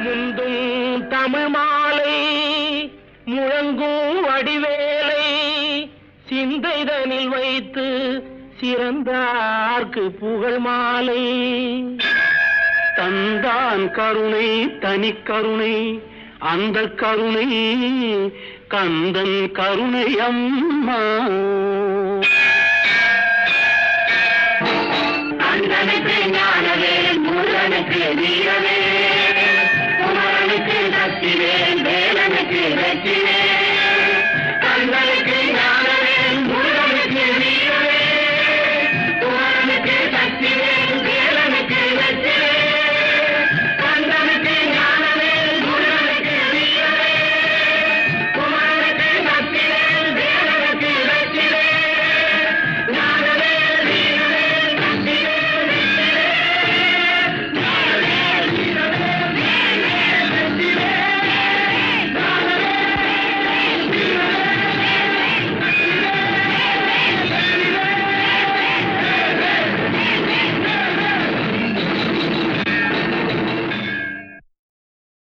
முந்தும் தமிழ் மாலை முழங்கும் வடிவேலை சிந்தைதனில் வைத்து சிறந்தார்க்கு புகழ் மாலை தந்தான் கருணை தனி கருணை அந்த கருணை கந்தன் கருணை அம்மா